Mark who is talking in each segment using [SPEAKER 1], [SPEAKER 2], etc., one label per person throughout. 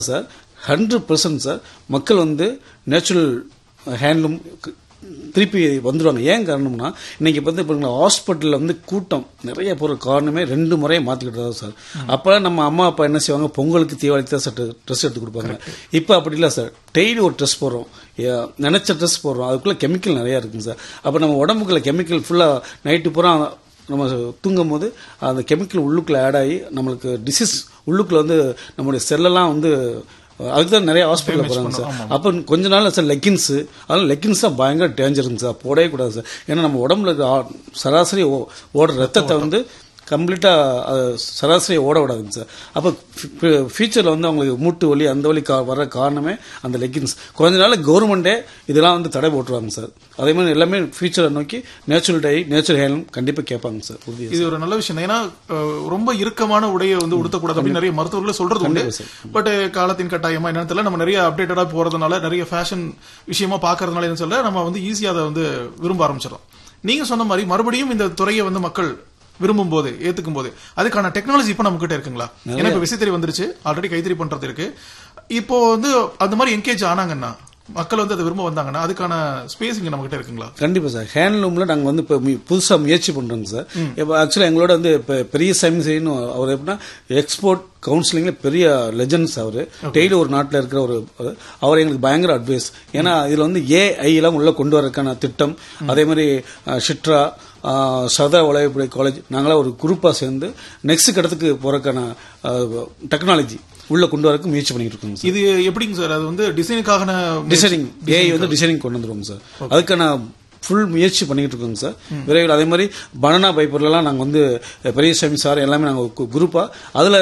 [SPEAKER 1] Sir hundred percent sir மக்கள் வந்து natural handloom திருப்பி வந்துடுவாங்க ஏன் காரணம்னா இன்னைக்கு வந்து இப்போ ஹாஸ்பிட்டலில் வந்து கூட்டம் நிறைய போகிற காரணமே ரெண்டு முறையை மாற்றிக்கிட்டு தான் சார் அப்போ நம்ம அம்மா அப்பா என்ன செய்வாங்க பொங்கலுக்கு தீபாவளிக்கு தான் சார் ட்ரெஸ் எடுத்து கொடுப்பாங்க இப்போ அப்படி இல்லை சார் டெய்லி ஒரு ட்ரெஸ் போடுறோம் ஏ- நினைச்ச ட்ரெஸ் போடுறோம் அதுக்குள்ளே கெமிக்கல் நிறையா இருக்குங்க சார் அப்போ நம்ம உடம்புக்குள்ள கெமிக்கல் ஃபுல்லாக நைட்டு பூரா நம்ம தூங்கும் போது அந்த கெமிக்கல் உள்ளுக்குள்ள ஆட் ஆகி நம்மளுக்கு டிசீஸ் உள்ளுக்குள்ள வந்து நம்மளுடைய செல்லெல்லாம் வந்து அதுக்கு தான் நிறைய ஹாஸ்பிட்டல் போகிறாங்க சார் அப்போ கொஞ்ச நாள் சார் லெக்கின்ஸ் அதெல்லாம் லெக்கின்ஸ் தான் பயங்கர டேஞ்சருங்க சார் போடவே கூடாது சார் ஏன்னா நம்ம உடம்புல இருக்க ஆ- சராசரி ஓ- ஓடுற ரத்தத்தை வந்து கம்ப்ளீட்டாக சராசரி ஓட விடாதுங்க சார் அப்போ ஃபியூச்சரில் வந்து அவங்களுக்கு மூட்டு வலி அந்த வலி கா வர காரணமே அந்த லெக்கின்ஸ் கொஞ்ச நாள் கவர்மெண்ட்டே இதெல்லாம் வந்து தடை போட்டுருவாங்க சார் அதே மாதிரி எல்லாமே ஃபியூச்சரை நோக்கி நேச்சுரல் டை நேச்சுரல் ஹேண்ட்லூம் கண்டிப்பாக கேட்பாங்க சார் உறுதியாக
[SPEAKER 2] இது ஒரு நல்ல விஷயம் தான். ஏன்னா அஹ், ரொம்ப இறுக்கமான உடையை வந்து உடுத்தக்கூடாது அப்படின்னு நிறைய மருத்துவர்கள் சொல்றது உண்டு பட் காலத்தின் கட்டாயமா என்னன்னு தெரியல நம்ம நிறைய அப்டேட்டடா போறதுனால நிறைய ஃபேஷன் விஷயமா பாக்குறதுனால என்ன சொல்ல நம்ம வந்து ஈஸியா அதை வந்து விரும்ப ஆரம்பிச்சிடும் நீங்க சொன்ன மாதிரி மறுபடியும் இந்த துறையை வந்து மக்கள் விரும்பும் போது ஏத்துக்கும் போது அதுக்கான டெக்னாலஜி இப்போ நம்ம கிட்ட இருக்குங்களா ஏன்னா இப்ப விசைத்தறி வந்துருச்சு ஆல்ரெடி கைத்தறி பண்றது இருக்கு இப்போ வந்து அந்த மாதிரி என்கேஜ் ஆனாங்கன்னா மக்கள் வந்து அதை விரும்ப வந்தாங்கன்னா அதுக்கான ஸ்பேஸ் இங்க நம்ம கிட்ட இருக்குங்களா
[SPEAKER 1] கண்டிப்பாக சார் ஹேண்ட்லூமில் நாங்கள் வந்து இப்போ புதுசாக முயற்சி பண்ணுறோங்க சார் இப்போ ஆக்சுவலாக எங்களோட வந்து இப்போ பெரிய சைன்னு அவர் எப்படின்னா எக்ஸ்போர்ட் கவுன்சிலிங்கில் பெரிய லெஜண்ட்ஸ் அவர் டெய்லி ஒரு நாட்டில் இருக்கிற ஒரு ஒரு- அவர் எங்களுக்கு பயங்கர அட்வைஸ் ஏன்னா இதில் வந்து ஏஐ எல்லாம் உள்ளே கொண்டு வரதுக்கான திட்டம் அதே மாதிரி அஹ், ஷிட்ரா அஹ், சதா வளையப்படி காலேஜ் நாங்களாம் ஒரு குரூப்பாக சேர்ந்து நெக்ஸ்ட் கடத்துக்கு போகிறதுக்கான டெக்னாலஜி உள்ளே கொண்டு வரக்கு முயற்சி பண்ணிட்டு இருக்கோங்க சார்
[SPEAKER 2] இது எப்படிங்க சார் அது வந்து டிசைனுக்காக
[SPEAKER 1] டிசைனிங் ஏஐ வந்து டிசைனிங் கொண்டு வந்துருவோம் சார் அதுக்கான ஃபுல் முயற்சி பண்ணிட்டு இருக்கோங்க சார் விரைவில் அதே மாதிரி பனானா பைப்பர்லாம் நாங்கள் வந்து பெரிய சாமி சார் எல்லாமே நாங்கள் குரூப்பாக அதில்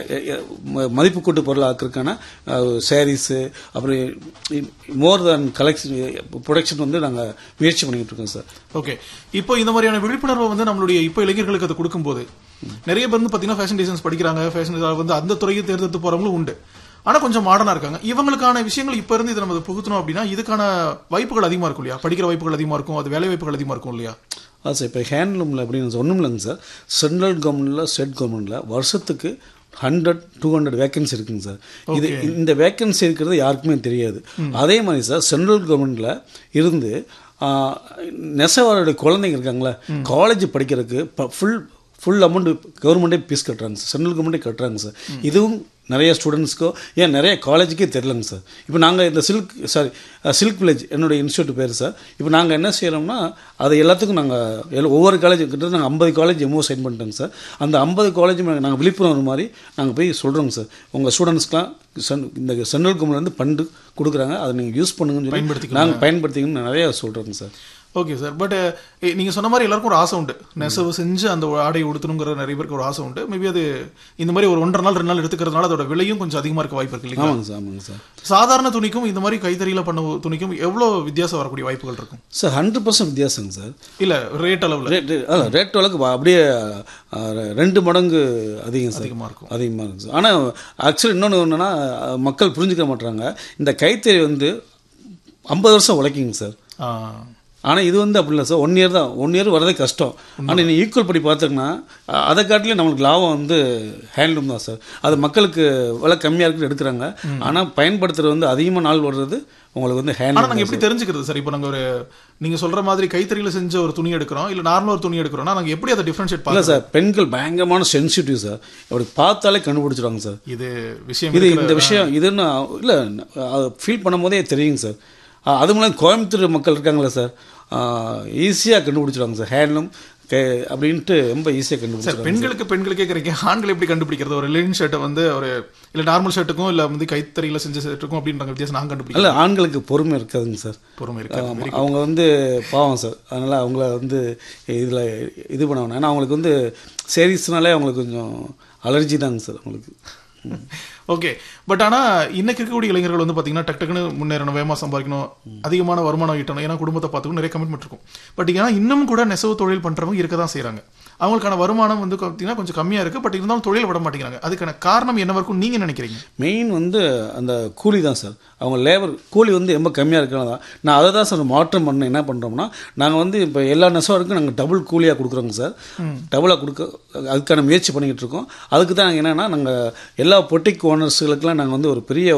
[SPEAKER 1] நாங்கள் மதிப்பு கூட்டு பொருள் ஆக்கிறதுக்கான சாரீஸு அப்புறம் மோர் தென் கலெக்ஷன் ப்ரொடக்ஷன் வந்து நாங்கள் முயற்சி பண்ணிட்டு இருக்கோம் சார்
[SPEAKER 2] ஓகே இப்போ இந்த மாதிரியான விழிப்புணர்வை வந்து நம்மளுடைய இப்போ இளைஞர்களுக்கு அது கொடுக்கும்போது நிறைய பேர் வந்து பாத்தீங்கன்னா ஃபேஷன் டிசைன்ஸ் படிக்கிறாங்க ஃபேஷன் வந்து அந்த துறையை தேர்ந்தெடுத்து போறவங்களும் உண்டு ஆனா கொஞ்சம் மாடர்னா இருக்காங்க இவங்களுக்கான விஷயங்கள் இப்ப இருந்து இதை நம்ம புகுத்தணும் அப்படின்னா இதுக்கான வாய்ப்புகள் அதிகமா இருக்கும் இல்லையா படிக்கிற வாய்ப்புகள் அதிகமா இருக்கும் அது வேலை வாய்ப்புகள் அதிகமா இருக்கும் இல்லையா
[SPEAKER 1] அது சார் இப்போ ஹேண்ட்லூமில் அப்படின்னு ஒன்றும் இல்லைங்க சார் சென்ட்ரல் கவர்மெண்ட்டில் ஸ்டேட் கவர்மெண்ட்டில் வருஷத்துக்கு ஹண்ட்ரட் டூ ஹண்ட்ரட் வேகன்சி இருக்குங்க சார் இது இந்த வேகன்சி இருக்கிறது யாருக்குமே தெரியாது அதே மாதிரி சார் சென்ட்ரல் கவர்மெண்ட்டில் இருந்து ஆஹ், நெசவாளருடைய குழந்தைங்க இருக்காங்களே காலேஜ் படிக்கிறதுக்கு ஃபுல் ஃபுல் அமௌண்ட் கவர்மெண்ட்டே ஃபீஸ் கட்டுறாங்க சார் சென்ட்ரல் கவர்மெண்ட்டே கட்டுறாங்க சார் இதுவும் நிறைய ஸ்டூடெண்ட்ஸ்க்கோ ஏன் நிறைய காலேஜுக்கே தெரிலங்க சார் இப்போ நாங்கள் இந்த சில்க் சாரி சில்க் வில்லேஜ் என்னுடைய இன்ஸ்டியூட் பேர் சார் இப்போ நாங்கள் என்ன செய்கிறோம்னா அதை எல்லாத்துக்கும் நாங்கள் ஒவ்வொரு காலேஜ் கிட்ட நாங்கள் ஐம்பது காலேஜ் எம்ஓ சைன் பண்ணிட்டோங்க சார் அந்த ஐம்பது காலேஜும் நாங்கள் விழிப்புணர்வு மாதிரி நாங்கள் போய் சொல்கிறோங்க சார் உங்கள் ஸ்டூடெண்ட்ஸ்க்குலாம் சென் இந்த சென்ட்ரல் கவர்மெண்ட் வந்து ஃபண்டு கொடுக்குறாங்க அதை நீங்கள் யூஸ் பண்ணுங்கன்னு சொல்லி நாங்கள் பயன்படுத்திங்கன்னு நிறைய சொல்கிறோங்க சார்
[SPEAKER 2] ஓகே சார் பட் நீங்க சொன்ன மாதிரி எல்லாருக்கும் ஒரு ஆசை உண்டு நெசவு செஞ்சு அந்த ஆடை உடுத்தணுங்கிற நிறைய பேருக்கு ஒரு ஆசை உண்டு மேபி அது இந்த மாதிரி ஒரு ஒன்றரை நாள் ரெண்டு நாள் எடுத்துக்கிறதுனால அதோட விலையும் கொஞ்சம் அதிகமா இருக்க வாய்ப்பு இருக்கு இல்லைங்களா
[SPEAKER 1] ஆமாங்க சார் ஆமாங்க சார்
[SPEAKER 2] சாதாரண துணிக்கும் இந்த மாதிரி கைத்தறியில பண்ண துணிக்கும் எவ்வளவு வித்தியாசம் வரக்கூடிய வாய்ப்புகள் இருக்கும்
[SPEAKER 1] சார் ஹண்ட்ரட் பர்சன்ட் வித்தியாசங்க சார்
[SPEAKER 2] இல்ல ரேட் அளவுல
[SPEAKER 1] ரேட் அதான் ரேட் அளவுக்கு வ- அப்படியே அஹ், ரெண்டு மடங்கு அதிகம் சார்
[SPEAKER 2] அதிகமா இருக்கும்
[SPEAKER 1] அதிகமாக இருக்குது சார் ஆனால் ஆக்சுவலி இன்னொன்று ஒன்றுனா மக்கள் புரிஞ்சுக்க மாட்றாங்க இந்த கைத்தறி வந்து ஐம்பது வருஷம் உழைக்குங்க சார்
[SPEAKER 2] ஆ,
[SPEAKER 1] ஆனால் இது வந்து அப்படி இல்லை சார் ஒன் இயர் தான் ஒன் இயர் வரதே கஷ்டம் ஆனால் நீ ஈக்குவல் படி பார்த்தீங்கன்னா அ- அதை காட்டிலே நம்மளுக்கு லாபம் வந்து ஹேண்ட்லூம் தான் சார் அது மக்களுக்கு விலை கம்மியாக இருக்குது எடுக்கிறாங்க ஆனால் பயன்படுத்துறது வந்து அதிகமாக நாள் வர்றது உங்களுக்கு வந்து
[SPEAKER 2] ஆனா
[SPEAKER 1] ஹேண்ட்லூம்
[SPEAKER 2] நாங்க எப்படி தெரிஞ்சுக்கிறது சார் இப்போ நாங்க ஒரு நீங்க சொல்ற மாதிரி கைத்தறியில செஞ்ச ஒரு துணி எடுக்கிறோம் இல்ல நார்மலா ஒரு துணி எடுக்கிறோம்னா நாங்க எப்படி அதை டிஃபரன்ஷியேட்
[SPEAKER 1] இல்லை
[SPEAKER 2] பண்ணலாம்
[SPEAKER 1] சார் பெண்கள் பயங்கரமான சென்சிட்டிவ் சார் அப்படி பார்த்தாலே கண்டுபிடிச்சிடுவாங்க சார்
[SPEAKER 2] இது விஷயம்
[SPEAKER 1] இது
[SPEAKER 2] இருக்கிற-
[SPEAKER 1] இந்த விஷயம் இதுன்னு இல்லை ஃபீல் பண்ணும் போதே தெரியுங்க சார் அஹ், அது மூலம் கோயம்புத்தூர் மக்கள் இருக்காங்களே சார் ஈஸியாக கண்டுபிடிச்சிடுவாங்க சார் ஹேண்ட்லூம் அப்படின்ட்டு ரொம்ப ஈஸியாக
[SPEAKER 2] சார்
[SPEAKER 1] கண்டுபிடிச்சிடுவாங்க
[SPEAKER 2] பெண்களுக்கு பெண்களுக்கே கிடைக்கும் ஆண்கள் எப்படி கண்டுபிடிக்கிறது ஒரு லின் ஷர்ட்டை வந்து ஒரு இல்ல நார்மல் ஷர்ட்டுக்கும் இல்ல வந்து கைத்தறியில செஞ்ச ஷர்ட்டுக்கும் அப்படின்ற வித்தியாசம் நான் கண்டுபிடிக்கிறேன்
[SPEAKER 1] இல்லை ஆண்களுக்கு பொறுமை இருக்காதுங்க சார்
[SPEAKER 2] பொறுமை இருக்கு
[SPEAKER 1] ஆமா, அவங்க வந்து பாவம் சார் அதனால் அவங்கள வந்து இதில் இது பண்ண வேணாம் ஏன்னா அவங்களுக்கு வந்து சேரீஸ்னாலே அவங்களுக்கு கொஞ்சம் அலர்ஜி தாங்க சார் அவங்களுக்கு ம்.
[SPEAKER 2] ஓகே பட் ஆனா இன்னைக்கு இருக்கக்கூடிய இளைஞர்கள் வந்து பாத்தீங்கன்னா டக் டக்குன்னு முன்னேறணும் வேகமா சம்பாதிக்கணும் அதிகமான வருமானம் ஈட்டணும் ஏன்னா குடும்பத்தை பார்த்துக்கணும் நிறைய கமிட்மெண்ட் இருக்கும் பட் ஏன்னா இன்னும் கூட நெசவு தொழில் பண்றவங்க இருக்க தான் செய்றாங்க அவங்களுக்கான வருமானம் வந்து பாத்தீங்கன்னா கொஞ்சம் கம்மியா இருக்கு பட் இருந்தாலும் தொழில் விட மாட்டேங்கிறாங்க அதுக்கான காரணம் என்னவா இருக்கும் நீங்க நினைக்கிறீங்க
[SPEAKER 1] மெயின் வந்து அந்த கூலி தான் சார் அவங்க லேபர் கூலி வந்து ரொம்ப கம்மியாக இருக்கிறதா நான் அதை தான் சார் மாற்றம் பண்ண என்ன பண்ணுறோம்னா நாங்கள் வந்து இப்போ எல்லா நெசவாருக்கும் நாங்கள் டபுள் கூலியாக கொடுக்குறோங்க சார் டபுளாக கொடுக்க அதுக்கான முயற்சி பண்ணிக்கிட்டு இருக்கோம் அதுக்கு தான் நாங்கள் என்னென்னா நாங்கள் எல்லா பொட்டிக் ஓனர் ஓனர்ஸுகளுக்கெல்லாம் நாங்கள் வந்து ஒரு பெரிய